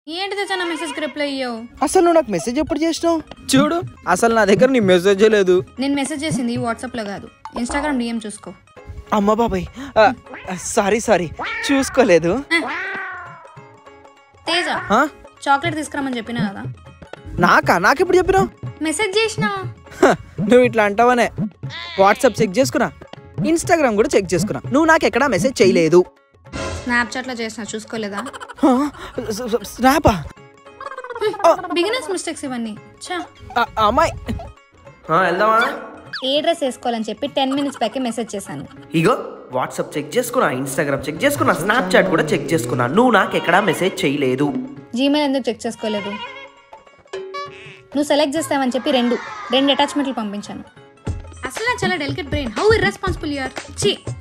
ఏంటి తెచ్చా నా మెసేజ్కి రిప్లై అయ్యావు అసలు నువ్వు నాకు మెసేజ్ ఎప్పుడు చేసినావు చూడు అసలు నా దగ్గర నీ మెసేజ్ లేదు నేను మెసేజ్ చేసింది వాట్సాప్లో కాదు ఇన్స్టాగ్రామ్ డిఎం చూసుకో అమ్మ బాబాయ్ సారీ సారీ చూసుకోలేదు తేజ ఆ? చాక్లెట్ తీసుకురామని చెప్పినా కదా నాకా నాకెప్పుడు చెప్పినావు మెసేజ్ చేసినా హ, నువ్వు ఇట్లా అంటావనే వాట్సాప్ చెక్ చేసుకున్నా ఇన్స్టాగ్రామ్ కూడా చెక్ చేసుకున్నా నువ్వు నాకు ఎక్కడా మెసేజ్ చేయలేదు స్నాప్చాట్లో చేసిన చూసుకోలేదా హ, స- స- స్నాపా బిగినర్స్ మిస్టేక్స్ ఇవన్నీ చా ఆ- ఆ అమ్మాయి వెళ్దామా ఏ డ్రెస్ వేసుకోవాలని చెప్పి టెన్ మినిట్స్ బ్యాకే మెసేజ్ చేశాను ఇగో వాట్సాప్ చెక్ చేసుకున్నా ఇన్స్టాగ్రామ్ చెక్ చేసుకున్నా స్నాప్చాట్ కూడా చెక్ చేసుకున్నా నువ్వు నాకు ఎక్కడా మెసేజ్ చేయలేదు జీమెయిల్ ఎందుకు చెక్ చేసుకోలేదు నువ్వు సెలెక్ట్ చేస్తావని చెప్పి రెండు రెండు అటాచ్మెంట్లు పంపించాను అసలు నా చాలా delicate brain how irresponsible you are చి